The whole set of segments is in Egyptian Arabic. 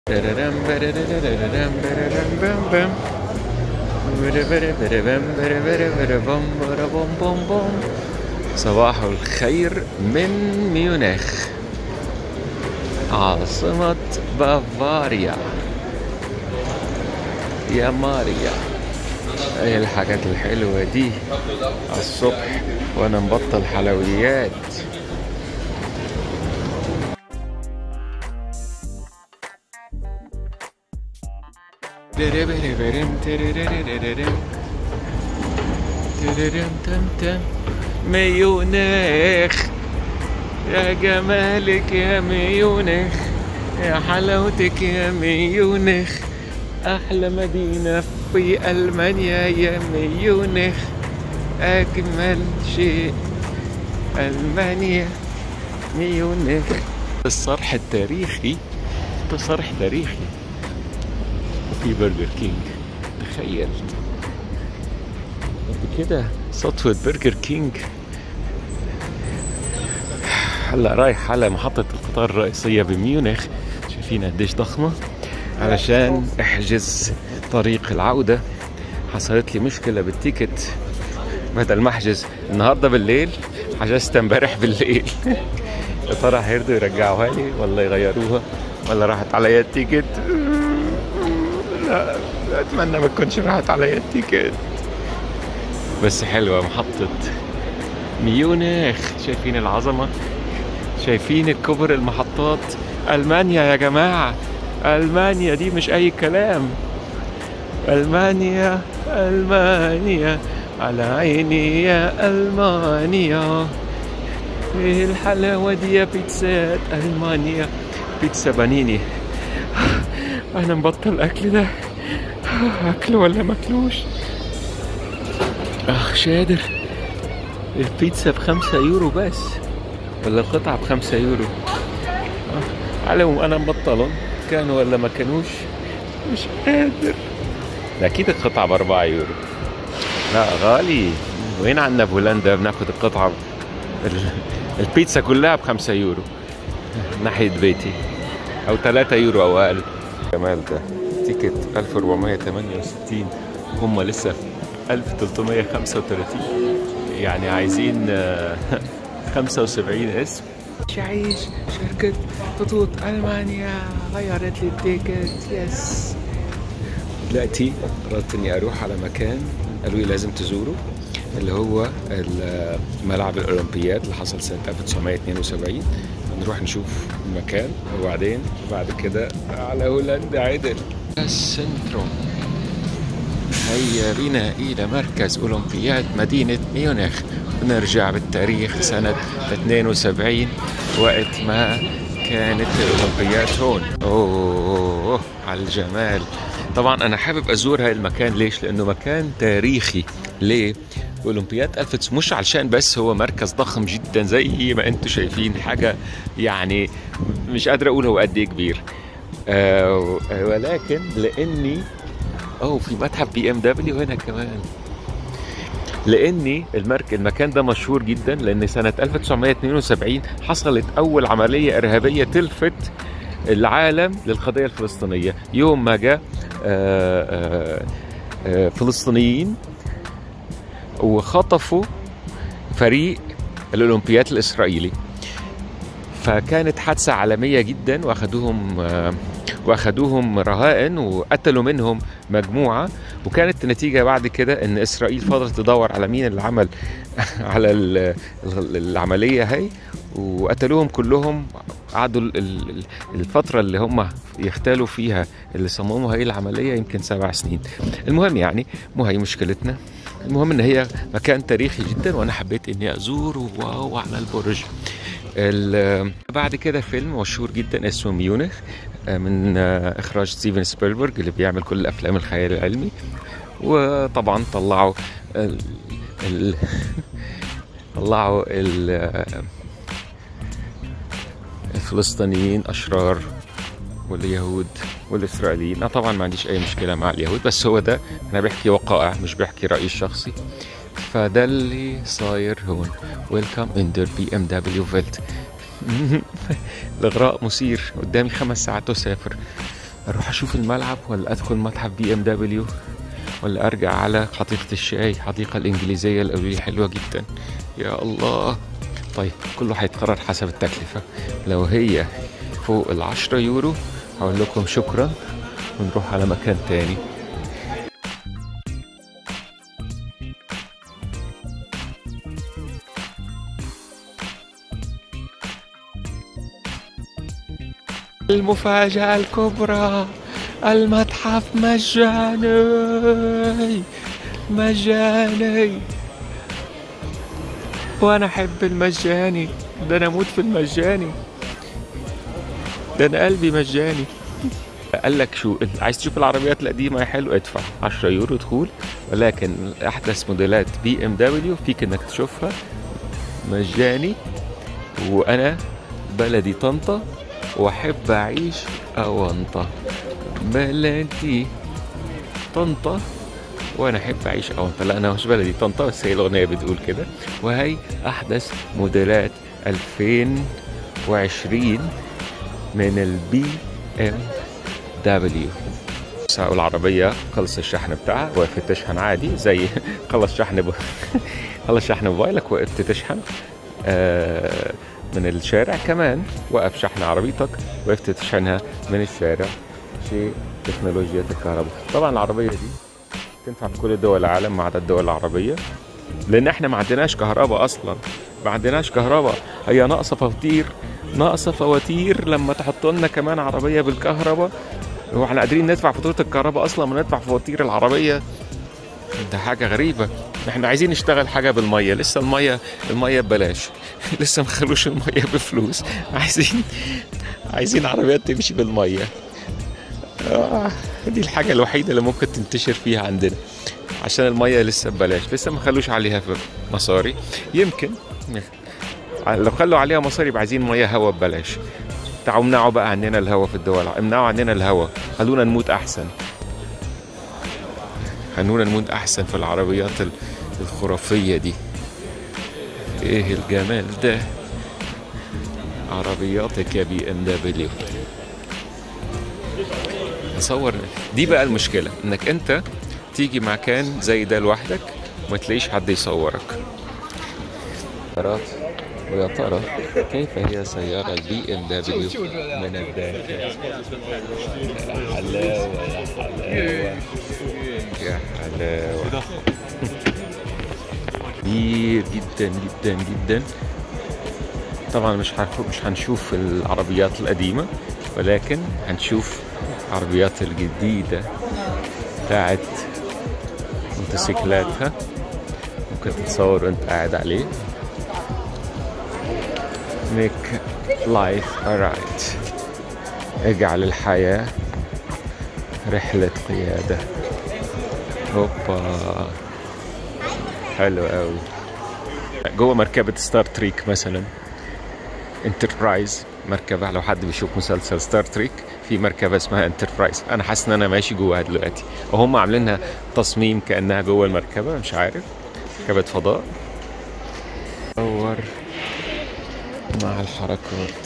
بررم برررررم بررم بم بم. برررررم برررررم بررم بم بم. صباح الخير من ميونخ عاصمة بافاريا يا ماريا ايه الحاجات الحلوة دي على الصبح وانا مبطل حلويات ميونخ يا جمالك يا ميونخ يا حلاوتك يا ميونخ أحلى مدينة في ألمانيا يا ميونخ أجمل شيء ألمانيا ميونخ الصرح التاريخي ده صرح تاريخي في برجر كينج تخيل قد كده سطوة برجر كينج هلا رايح على محطة القطار الرئيسية بميونخ شايفين قديش ضخمة علشان احجز طريق العودة حصلت لي مشكلة بالتيكت بدل ما احجز النهارده بالليل حجزت امبارح بالليل يا ترى هيرضوا يرجعوها لي ولا يغيروها ولا راحت عليا التيكت لا اتمنى ما تكونش راحت عليا التيكت بس حلوة محطة ميونخ شايفين العظمة شايفين كبر المحطات ألمانيا يا جماعة ألمانيا دي مش أي كلام ألمانيا ألمانيا على عيني يا ألمانيا إيه الحلاوة دي يا بيتزات ألمانيا بيتزا بانيني أنا مبطل أكل ده أكل ولا ماكلوش أخ شادر البيتزا بخمسة يورو بس ولا القطعة بخمسة يورو آه، عليهم أنا مبطلهم كانوا ولا ما كانوش مش قادر ده أكيد القطعة بأربعة يورو لا غالي وين عندنا بهولندا بناخد القطعة ب- ال- البيتزا كلها بخمسة يورو ناحية بيتي أو ثلاثة يورو أو أقل جمال ده تيكت 1468 هم لسه في 1335 يعني عايزين آه، 75 اسم عايش شركة خطوط ألمانيا غيرت لي التيكت يس دلوقتي قررت اني اروح على مكان قالوا لي لازم تزوره اللي هو ال- ملعب الاولمبياد اللي حصل سنه 1972 نروح نشوف المكان وبعدين بعد كده على هولندا عدل السنتروم هيا بنا إلى مركز أولمبياد مدينة ميونخ ونرجع بالتاريخ سنة 72 وقت ما كانت الأولمبياد هون أوه على الجمال طبعا أنا حابب أزور هاي المكان ليش؟ لأنه مكان تاريخي ليه؟ أولمبياد 1900 مش علشان بس هو مركز ضخم جدا زي ما انتم شايفين حاجة يعني مش قادر أقول هو قد إيه كبير آه ولكن لأني اوه في متحف بي ام دبليو هنا كمان لاني المرك المكان ده مشهور جدا لان سنه 1972 حصلت اول عمليه ارهابيه تلفت العالم للقضيه الفلسطينيه يوم ما جاء آه، آه، آه، فلسطينيين وخطفوا فريق الاولمبياد الاسرائيلي فكانت حادثه عالميه جدا واخدوهم آه، واخدوهم رهائن وقتلوا منهم مجموعه وكانت النتيجه بعد كده ان اسرائيل فضلت تدور على مين اللي عمل على ال- ال- العمليه هي وقتلوهم كلهم قعدوا ال- ال- الفتره اللي هم يختالوا فيها اللي صمموا هي العمليه يمكن سبع سنين المهم يعني مو هي مشكلتنا المهم ان هي مكان تاريخي جدا وانا حبيت اني ازور واو على البرج ال- بعد كده فيلم مشهور جدا اسمه ميونخ آه، من آه، اخراج ستيفن سبيلبرج اللي بيعمل كل افلام الخيال العلمي وطبعا طلعوا ال... ال... طلعوا ال... آه، الفلسطينيين اشرار واليهود والاسرائيليين انا طبعا ما عنديش اي مشكله مع اليهود بس هو ده انا بحكي وقائع مش بحكي رايي الشخصي فده اللي صاير هون ويلكم ان در بي ام دبليو فيلت الاغراء مثير قدامي خمس ساعات وسافر اروح اشوف الملعب ولا ادخل متحف بي ام دبليو ولا ارجع على حديقة الشاي الحديقة الانجليزية اللي قالوا لي حلوة جدا يا الله طيب كله هيتقرر حسب التكلفة لو هي فوق العشرة يورو هقول لكم شكرا ونروح على مكان تاني المفاجأة الكبرى المتحف مجاني مجاني وانا احب المجاني ده انا اموت في المجاني ده انا قلبي مجاني قال لك شو انت عايز تشوف العربيات القديمه حلو ادفع 10 يورو دخول ولكن احدث موديلات بي ام دبليو فيك انك تشوفها مجاني وانا بلدي طنطا واحب اعيش اونطه بلدي طنطا وانا احب اعيش اونطه لا انا مش بلدي طنطا بس هي الاغنيه بتقول كده وهي احدث موديلات 2020 من البي ام دبليو العربية خلص الشحن بتاعها وقفت تشحن عادي زي خلص شحن ب... خلص شحن موبايلك وقفت تشحن آه من الشارع كمان وقف شحن عربيتك وقفت تشحنها من الشارع شيء تكنولوجيا الكهرباء طبعا العربية دي تنفع في كل دول العالم ما عدا الدول العربية لأن احنا ما عندناش كهرباء أصلا ما عندناش كهرباء هي ناقصة فواتير ناقصة فواتير لما تحط لنا كمان عربية بالكهرباء هو احنا قادرين ندفع فاتورة الكهرباء أصلا ما ندفع فواتير العربية ده حاجة غريبة احنا عايزين نشتغل حاجة بالمية لسه المية المية ببلاش لسه ما خلوش المية بفلوس عايزين عايزين عربيات تمشي بالمية آه دي الحاجة الوحيدة اللي ممكن تنتشر فيها عندنا عشان المية لسه ببلاش لسه ما خلوش عليها في مصاري يمكن لو خلوا عليها مصاري يبقى عايزين مية هوا ببلاش تعالوا امنعوا بقى عننا الهوا في الدول امنعوا عننا الهوا خلونا نموت احسن خلونا نموت احسن في العربيات الخرافية دي ايه الجمال ده عربياتك يا بي ام دبليو تصور دي بقى المشكلة انك انت تيجي مكان زي ده لوحدك وما تلاقيش حد يصورك ويا ترى كيف هي سيارة البي ام دبليو من الداخل يا حلاوة يا حلاوة يا حلاوة كبير جدا جدا جدا طبعا مش مش هنشوف العربيات القديمة ولكن هنشوف العربيات الجديدة بتاعت موتوسيكلاتها ممكن تتصور وانت قاعد عليه make life a ride اجعل الحياة رحلة قيادة هوبا حلو قوي جوه مركبة ستار تريك مثلا انتربرايز مركبة لو حد بيشوف مسلسل ستار تريك في مركبة اسمها انتربرايز انا حاسس ان انا ماشي جواها دلوقتي وهم عاملينها تصميم كانها جوه المركبة مش عارف مركبة فضاء دور مع الحركات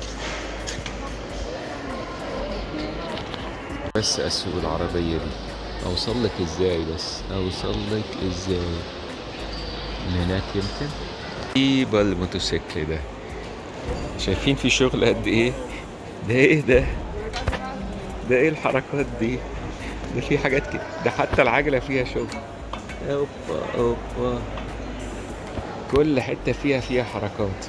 بس اسوق العربية دي اوصل لك ازاي بس اوصل لك ازاي من هناك يمكن ايه الموتوسيكل ده شايفين في شغل قد ايه ده ايه ده ده ايه الحركات دي ده في حاجات كده ده حتى العجله فيها شغل اوبا اوبا كل حته فيها فيها حركات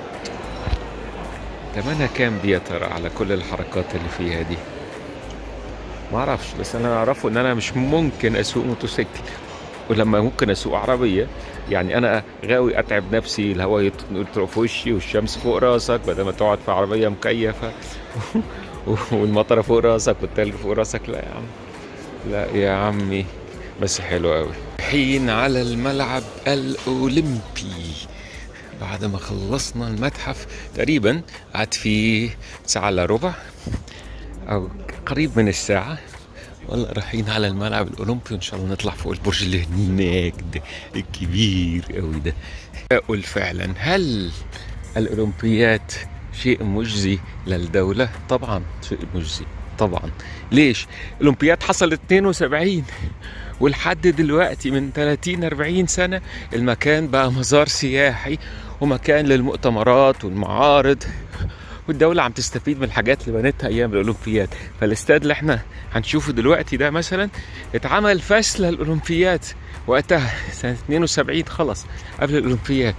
تمنها كام دي يا ترى على كل الحركات اللي فيها دي ما اعرفش بس انا اعرفه ان انا مش ممكن اسوق موتوسيكل ولما ممكن اسوق عربيه يعني انا غاوي اتعب نفسي الهواء يطرق في وشي والشمس فوق راسك بدل ما تقعد في عربيه مكيفه والمطره فوق راسك والتلج فوق راسك لا يا عم لا يا عمي بس حلو قوي حين على الملعب الاولمبي بعد ما خلصنا المتحف تقريبا قعدت فيه ساعة الا ربع او قريب من الساعة والله رايحين على الملعب الاولمبي وان شاء الله نطلع فوق البرج اللي هناك ده الكبير قوي ده اقول فعلا هل الاولمبيات شيء مجزي للدولة طبعا شيء مجزي طبعا ليش الاولمبياد حصلت 72 ولحد دلوقتي من 30 40 سنه المكان بقى مزار سياحي ومكان للمؤتمرات والمعارض والدولة عم تستفيد من الحاجات اللي بنتها أيام الأولمبياد فالاستاد اللي احنا هنشوفه دلوقتي ده مثلا اتعمل فاس للأولمبياد وقتها سنة 72 خلص قبل الأولمبياد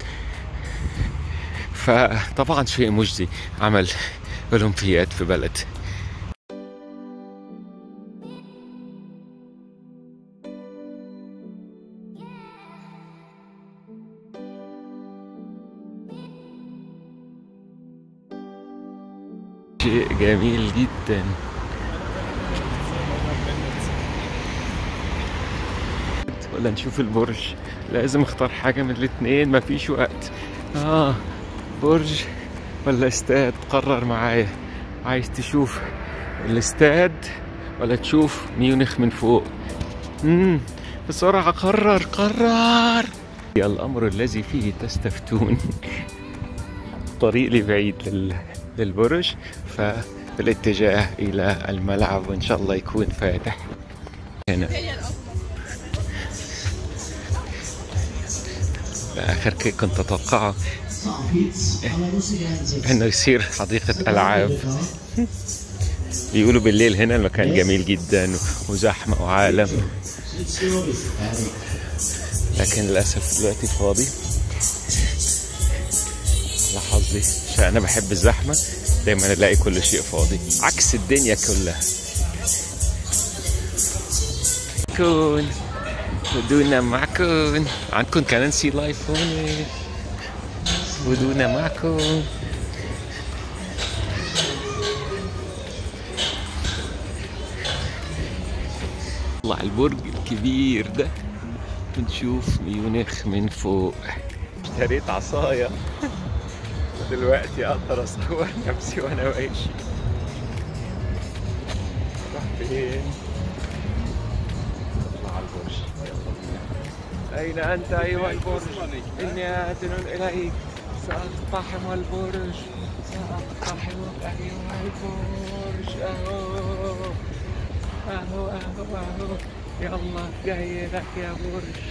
فطبعا شيء مجزي عمل أولمبياد في بلد شيء جميل جدا ولا نشوف البرج لازم اختار حاجة من الاتنين مفيش وقت اه برج ولا استاد قرر معايا عايز تشوف الاستاد ولا تشوف ميونخ من فوق امم بسرعة قرر قرر يا الأمر الذي فيه تستفتون طريق بعيد لل... للبرج فالاتجاه إلى الملعب وإن شاء الله يكون فاتح هنا آخر كي كنت أتوقعه انه يصير حديقة العاب بيقولوا بالليل هنا المكان جميل جدا وزحمة وعالم لكن للأسف دلوقتي فاضي لحظي عشان أنا بحب الزحمة دايما ألاقي كل شيء فاضي عكس الدنيا كلها كون ودونا معكم عندكم كرنسي لايف هون ودونا معكم نطلع البرج الكبير ده ونشوف ميونخ من فوق اشتريت عصاية دلوقتي اقدر اصور نفسي وانا ماشي راح فين نطلع على البرج يلا بينا. أين أنت أيها البرج؟ إني آت إليك سأقتحم البرج سأقتحمك أيها البرج أهو أهو أهو أهو يلا جاي لك يا برج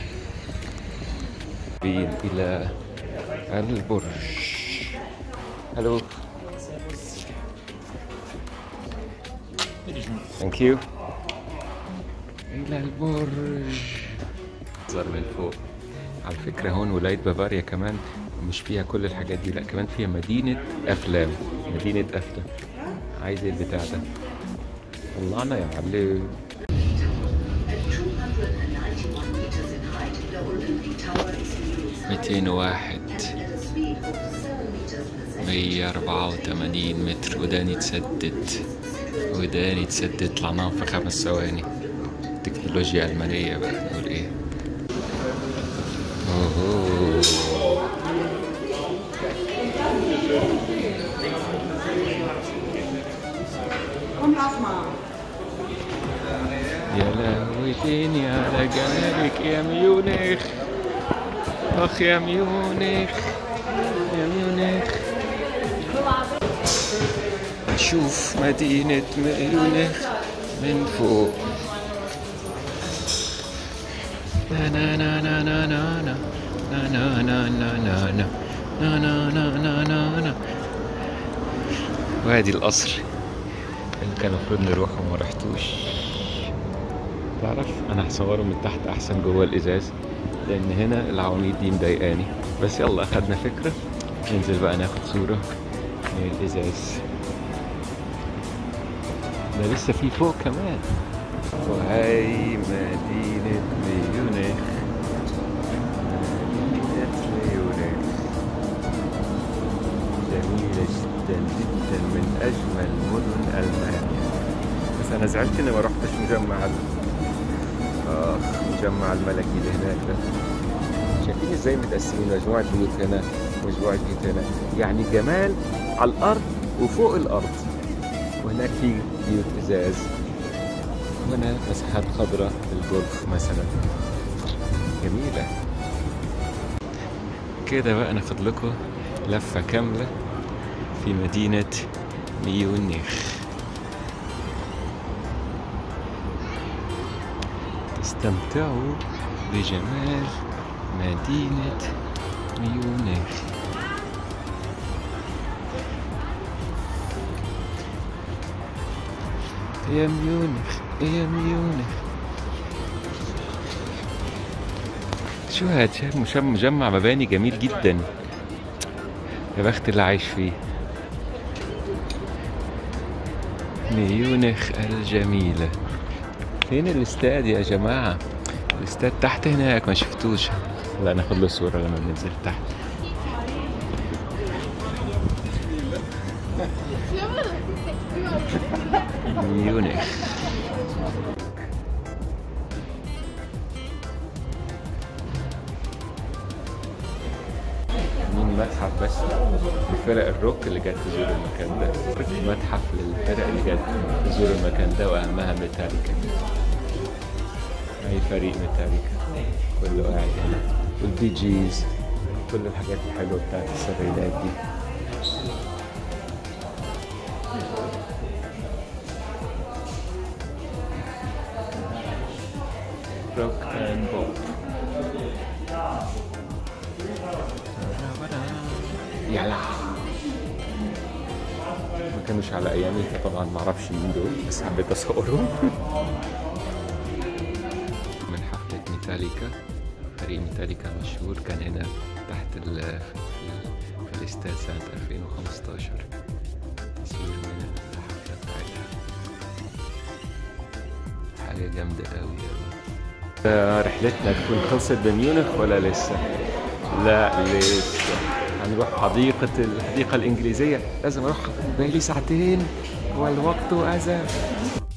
بين إلى البرج هلو ثانك يو إلى البرج منظر من فوق على فكرة هون ولاية بافاريا كمان مش فيها كل الحاجات دي لا كمان فيها مدينة أفلام مدينة أفلام عايز ايه البتاع ده طلعنا يا معلم ميتين واحد مية أربعة وتمانين متر وداني تسدد وداني تسدد طلعناهم في خمس ثواني تكنولوجيا ألمانية بقى نقول إيه أوهو. يا لهوتين على جمالك يا ميونخ اخ يا ميونخ يا ميونخ نشوف مدينة ميونخ من فوق نا نا نا نا نا نا نا نا نا نا نا نا نا نا نا نا نا نا وادي القصر اللي كان المفروض نروحه وما رحتوش تعرف انا هصوره من تحت احسن جوه الازاز لان هنا العواميد دي مضايقاني بس يلا اخدنا فكره ننزل بقى ناخد صوره من الازاز ده لسه في فوق كمان وهي مدينة ميونخ مدينة ميونخ جميلة جدا جدا من أجمل مدن ألمانيا بس أنا زعلت إني ما رحتش مجمع ال- آه مجمع الملكي اللي هناك ده شايفين ازاي متقسمين مجموعة بيوت هنا ومجموعة بيوت هنا يعني جمال على الأرض وفوق الأرض وهناك في بيوت إزاز وهنا مساحات خضراء للجولف مثلا جميلة كده بقى ناخد لكم لفة كاملة في مدينة ميونخ استمتعوا بجمال مدينة ميونخ يا ميونخ يا ميونخ شو هاد شايف مش- مجمع مباني جميل جدا يا بخت اللي عايش فيه ميونخ الجميلة فين الاستاد يا جماعة الاستاد تحت هناك ما شفتوش لا ناخد له صورة لما ننزل تحت ميونخ مين متحف بس لفرق الروك اللي جت تزور المكان ده متحف للفرق اللي جت تزور المكان ده واهمها ميتاليكا اي فريق ميتاليكا كله قاعد هنا والبي جيز كل الحاجات الحلوه بتاعت السبعينات دي روك اند بوب يلا ما كانوش على ايامي فطبعا ما اعرفش مين دول بس حبيت اصورهم من حفلة ميتاليكا فريق ميتاليكا مشهور كان هنا تحت ال في, في الاستاد سنة 2015 تصوير من الحفلة بتاعتها حاجة جامدة أوي أوي آه، رحلتنا تكون خلصت بميونخ ولا لسه؟ لا لسه هنروح حديقة الحديقة الإنجليزية لازم أروح بقالي ساعتين والوقت أزف